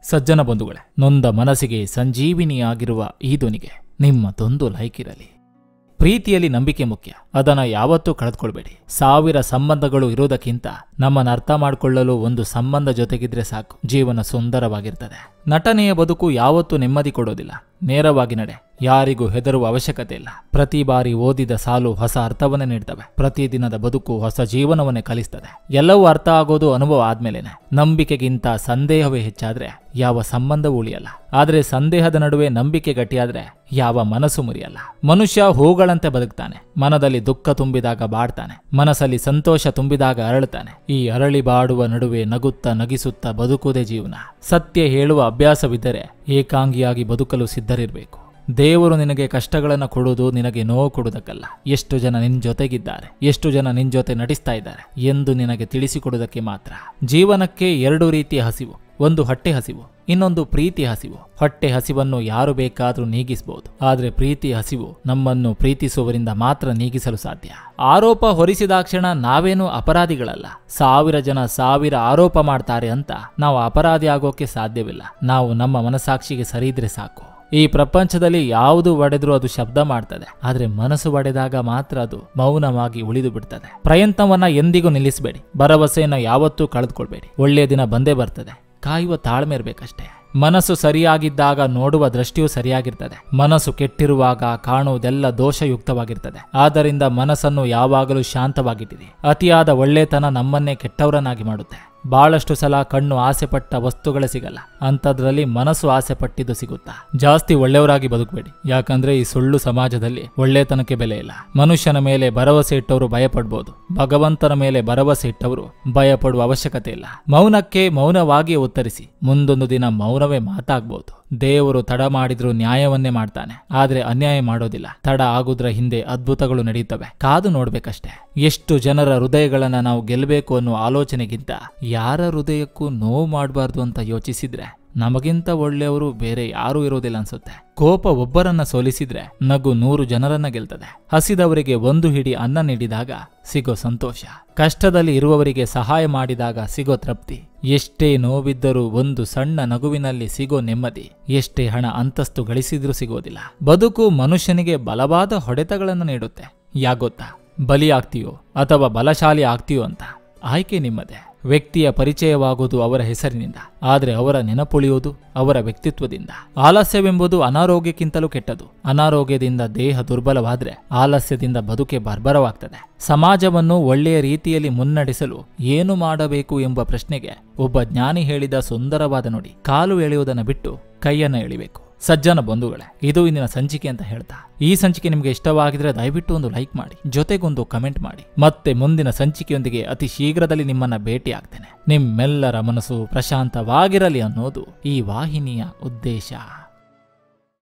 ಸಜ್ಜನ ಬಂಧುಗಳೇ ನೊಂದ ಮನಸ್ಸಿಗೆ ಸಂಜೀವಿನಿಯಾಗಿರುವ ಈ ಧ್ವನಿಗೆ ನಿಮ್ಮದೊಂದು ಲೈಕ್ ಇರಲಿ ಪ್ರೀತಿಯಲ್ಲಿ ನಂಬಿಕೆ ಮುಖ್ಯ ಅದನ್ನ ಯಾವತ್ತೂ ಕಳೆದುಕೊಳ್ಬೇಡಿ ಸಾವಿರ ಸಂಬಂಧಗಳು ಇರುವುದಕ್ಕಿಂತ ನಮ್ಮನ್ನು ಅರ್ಥ ಮಾಡಿಕೊಳ್ಳಲು ಒಂದು ಸಂಬಂಧ ಜೊತೆಗಿದ್ರೆ ಸಾಕು ಜೀವನ ಸುಂದರವಾಗಿರ್ತದೆ ನಟನೆಯ ಬದುಕು ಯಾವತ್ತೂ ನೆಮ್ಮದಿ ಕೊಡೋದಿಲ್ಲ ನೇರವಾಗಿ ನಡೆ ಯಾರಿಗೂ ಹೆದರುವ ಅವಶ್ಯಕತೆ ಇಲ್ಲ ಪ್ರತಿ ಬಾರಿ ಓದಿದ ಸಾಲು ಹೊಸ ಅರ್ಥವನ್ನೇ ನೀಡ್ತವೆ ಪ್ರತಿದಿನದ ಬದುಕು ಹೊಸ ಜೀವನವನ್ನೇ ಕಲಿಸ್ತದೆ ಎಲ್ಲವೂ ಅರ್ಥ ಆಗೋದು ಅನುಭವ ಆದ್ಮೇಲೆನೆ ನಂಬಿಕೆಗಿಂತ ಸಂದೇಹವೇ ಹೆಚ್ಚಾದ್ರೆ ಯಾವ ಸಂಬಂಧವೂ ಉಳಿಯಲ್ಲ ಆದ್ರೆ ಸಂದೇಹದ ನಡುವೆ ನಂಬಿಕೆ ಗಟ್ಟಿಯಾದ್ರೆ ಯಾವ ಮನಸ್ಸು ಮುರಿಯಲ್ಲ ಮನುಷ್ಯ ಹೂಗಳಂತೆ ಬದುಕ್ತಾನೆ ಮನದಲ್ಲಿ ದುಃಖ ತುಂಬಿದಾಗ ಬಾಡ್ತಾನೆ ಮನಸ್ಸಲ್ಲಿ ಸಂತೋಷ ತುಂಬಿದಾಗ ಅರಳುತ್ತಾನೆ ಈ ಅರಳಿ ಬಾಡುವ ನಡುವೆ ನಗುತ್ತಾ ನಗಿಸುತ್ತಾ ಬದುಕುವುದೇ ಜೀವನ ಸತ್ಯ ಹೇಳುವ ಅಭ್ಯಾಸವಿದ್ದರೆ ಏಕಾಂಗಿಯಾಗಿ ಬದುಕಲು ಸಿದ್ಧರಿರಬೇಕು ದೇವರು ನಿನಗೆ ಕಷ್ಟಗಳನ್ನು ಕೊಡುವುದು ನಿನಗೆ ನೋವು ಕೊಡುವುದಕ್ಕಲ್ಲ ಎಷ್ಟು ಜನ ನಿನ್ ಜೊತೆಗಿದ್ದಾರೆ ಎಷ್ಟು ಜನ ನಿನ್ ಜೊತೆ ನಟಿಸ್ತಾ ಇದ್ದಾರೆ ಎಂದು ನಿನಗೆ ತಿಳಿಸಿಕೊಡುವುದಕ್ಕೆ ಮಾತ್ರ ಜೀವನಕ್ಕೆ ಎರಡು ರೀತಿಯ ಹಸಿವು ಒಂದು ಹೊಟ್ಟೆ ಹಸಿವು ಇನ್ನೊಂದು ಪ್ರೀತಿ ಹಸಿವು ಹೊಟ್ಟೆ ಹಸಿವನ್ನು ಯಾರು ಬೇಕಾದರೂ ನೀಗಿಸಬಹುದು ಆದರೆ ಪ್ರೀತಿ ಹಸಿವು ನಮ್ಮನ್ನು ಪ್ರೀತಿಸುವವರಿಂದ ಮಾತ್ರ ನೀಗಿಸಲು ಸಾಧ್ಯ ಆರೋಪ ಹೊರಿಸಿದಾಕ್ಷಣ ನಾವೇನು ಅಪರಾಧಿಗಳಲ್ಲ ಸಾವಿರ ಜನ ಸಾವಿರ ಆರೋಪ ಮಾಡ್ತಾರೆ ಅಂತ ನಾವು ಅಪರಾಧಿ ಆಗೋಕೆ ಸಾಧ್ಯವಿಲ್ಲ ನಾವು ನಮ್ಮ ಮನಸಾಕ್ಷಿಗೆ ಸರಿಯಿದ್ರೆ ಸಾಕು ಈ ಪ್ರಪಂಚದಲ್ಲಿ ಯಾವುದು ಒಡೆದ್ರೂ ಅದು ಶಬ್ದ ಮಾಡ್ತದೆ ಆದ್ರೆ ಮನಸ್ಸು ಒಡೆದಾಗ ಮಾತ್ರ ಅದು ಮೌನವಾಗಿ ಉಳಿದು ಬಿಡ್ತದೆ ಪ್ರಯತ್ನವನ್ನ ಎಂದಿಗೂ ನಿಲ್ಲಿಸಬೇಡಿ ಭರವಸೆಯನ್ನ ಯಾವತ್ತೂ ಕಳೆದುಕೊಳ್ಬೇಡಿ ಒಳ್ಳೆಯ ದಿನ ಬಂದೇ ಬರ್ತದೆ ಕಾಯುವ ತಾಳ್ಮೆ ಇರಬೇಕಷ್ಟೇ ಮನಸ್ಸು ಸರಿಯಾಗಿದ್ದಾಗ ನೋಡುವ ದೃಷ್ಟಿಯೂ ಸರಿಯಾಗಿರ್ತದೆ ಮನಸ್ಸು ಕೆಟ್ಟಿರುವಾಗ ಕಾಣುವುದೆಲ್ಲ ದೋಷಯುಕ್ತವಾಗಿರ್ತದೆ ಆದ್ದರಿಂದ ಮನಸ್ಸನ್ನು ಯಾವಾಗಲೂ ಶಾಂತವಾಗಿಟ್ಟಿರಿ ಅತಿಯಾದ ಒಳ್ಳೆತನ ನಮ್ಮನ್ನೇ ಕೆಟ್ಟವರನ್ನಾಗಿ ಮಾಡುತ್ತೆ ಬಹಳಷ್ಟು ಸಲ ಕಣ್ಣು ಆಸೆಪಟ್ಟ ವಸ್ತುಗಳೇ ಸಿಗಲ್ಲ ಅಂಥದ್ರಲ್ಲಿ ಮನಸ್ಸು ಆಸೆ ಪಟ್ಟಿದ್ದು ಸಿಗುತ್ತಾ ಜಾಸ್ತಿ ಒಳ್ಳೆಯವರಾಗಿ ಬದುಕಬೇಡಿ ಯಾಕಂದ್ರೆ ಈ ಸುಳ್ಳು ಸಮಾಜದಲ್ಲಿ ಒಳ್ಳೆತನಕ್ಕೆ ಬೆಲೆ ಇಲ್ಲ ಮನುಷ್ಯನ ಮೇಲೆ ಭರವಸೆ ಇಟ್ಟವರು ಭಯಪಡ್ಬೋದು ಭಗವಂತನ ಮೇಲೆ ಭರವಸೆ ಇಟ್ಟವರು ಭಯಪಡುವ ಅವಶ್ಯಕತೆ ಇಲ್ಲ ಮೌನಕ್ಕೆ ಮೌನವಾಗಿ ಉತ್ತರಿಸಿ ಮುಂದೊಂದು ದಿನ ಮೌನವೇ ಮಾತಾಗ್ಬೋದು ದೇವರು ತಡ ಮಾಡಿದ್ರು ನ್ಯಾಯವನ್ನೇ ಮಾಡ್ತಾನೆ ಆದ್ರೆ ಅನ್ಯಾಯ ಮಾಡೋದಿಲ್ಲ ತಡ ಆಗುದ್ರ ಹಿಂದೆ ಅದ್ಭುತಗಳು ನಡೆಯುತ್ತವೆ ಕಾದು ನೋಡ್ಬೇಕಷ್ಟೇ ಎಷ್ಟು ಜನರ ಹೃದಯಗಳನ್ನ ನಾವು ಗೆಲ್ಲಬೇಕು ಅನ್ನೋ ಆಲೋಚನೆಗಿಂತ ಯಾರ ಹೃದಯಕ್ಕೂ ನೋವು ಮಾಡಬಾರ್ದು ಅಂತ ಯೋಚಿಸಿದ್ರೆ ನಮಗಿಂತ ಒಳ್ಳೆಯವರು ಬೇರೆ ಯಾರೂ ಇರೋದಿಲ್ಲ ಅನ್ಸುತ್ತೆ ಕೋಪ ಒಬ್ಬರನ್ನ ಸೋಲಿಸಿದ್ರೆ ನಗು ನೂರು ಜನರನ್ನ ಗೆಲ್ತದೆ ಹಸಿದವರಿಗೆ ಒಂದು ಹಿಡಿ ಅನ್ನ ನೀಡಿದಾಗ ಸಿಗೋ ಸಂತೋಷ ಕಷ್ಟದಲ್ಲಿ ಇರುವವರಿಗೆ ಸಹಾಯ ಮಾಡಿದಾಗ ಸಿಗೋ ತೃಪ್ತಿ ಎಷ್ಟೇ ನೋವಿದ್ದರೂ ಒಂದು ಸಣ್ಣ ನಗುವಿನಲ್ಲಿ ಸಿಗೋ ನೆಮ್ಮದಿ ಎಷ್ಟೇ ಹಣ ಅಂತಸ್ತು ಗಳಿಸಿದ್ರೂ ಸಿಗೋದಿಲ್ಲ ಬದುಕು ಮನುಷ್ಯನಿಗೆ ಬಲವಾದ ಹೊಡೆತಗಳನ್ನು ನೀಡುತ್ತೆ ಯಾಗೊತ್ತಾ ಬಲಿ ಆಗ್ತೀಯೋ ಅಥವಾ ಬಲಶಾಲಿ ಆಗ್ತೀಯೋ ಅಂತ ಆಯ್ಕೆ ನಿಮ್ಮದೇ ವ್ಯಕ್ತಿಯ ಪರಿಚಯವಾಗುವುದು ಅವರ ಹೆಸರಿನಿಂದ ಆದರೆ ಅವರ ನೆನಪುಳಿಯುವುದು ಅವರ ವ್ಯಕ್ತಿತ್ವದಿಂದ ಆಲಸ್ಯವೆಂಬುದು ಅನಾರೋಗ್ಯಕ್ಕಿಂತಲೂ ಕೆಟ್ಟದು ಅನಾರೋಗ್ಯದಿಂದ ದೇಹ ದುರ್ಬಲವಾದ್ರೆ ಆಲಸ್ಯದಿಂದ ಬದುಕೆ ಬರ್ಬರವಾಗ್ತದೆ ಸಮಾಜವನ್ನು ಒಳ್ಳೆಯ ರೀತಿಯಲ್ಲಿ ಮುನ್ನಡೆಸಲು ಏನು ಮಾಡಬೇಕು ಎಂಬ ಪ್ರಶ್ನೆಗೆ ಒಬ್ಬ ಜ್ಞಾನಿ ಹೇಳಿದ ಸುಂದರವಾದ ನುಡಿ ಕಾಲು ಎಳೆಯುವುದನ್ನು ಬಿಟ್ಟು ಕೈಯನ್ನ ಎಳಿಬೇಕು ಸಜ್ಜನ ಬಂಧುಗಳೇ ಇದು ಇಂದಿನ ಸಂಚಿಕೆ ಅಂತ ಹೇಳ್ತಾ ಈ ಸಂಚಿಕೆ ನಿಮಗೆ ಇಷ್ಟವಾಗಿದ್ರೆ ದಯವಿಟ್ಟು ಒಂದು ಲೈಕ್ ಮಾಡಿ ಜೊತೆಗೊಂದು ಕಮೆಂಟ್ ಮಾಡಿ ಮತ್ತೆ ಮುಂದಿನ ಸಂಚಿಕೆಯೊಂದಿಗೆ ಅತಿ ಶೀಘ್ರದಲ್ಲಿ ನಿಮ್ಮನ್ನ ಭೇಟಿ ಆಗ್ತೇನೆ ನಿಮ್ಮೆಲ್ಲರ ಮನಸ್ಸು ಪ್ರಶಾಂತವಾಗಿರಲಿ ಅನ್ನೋದು ಈ ವಾಹಿನಿಯ ಉದ್ದೇಶ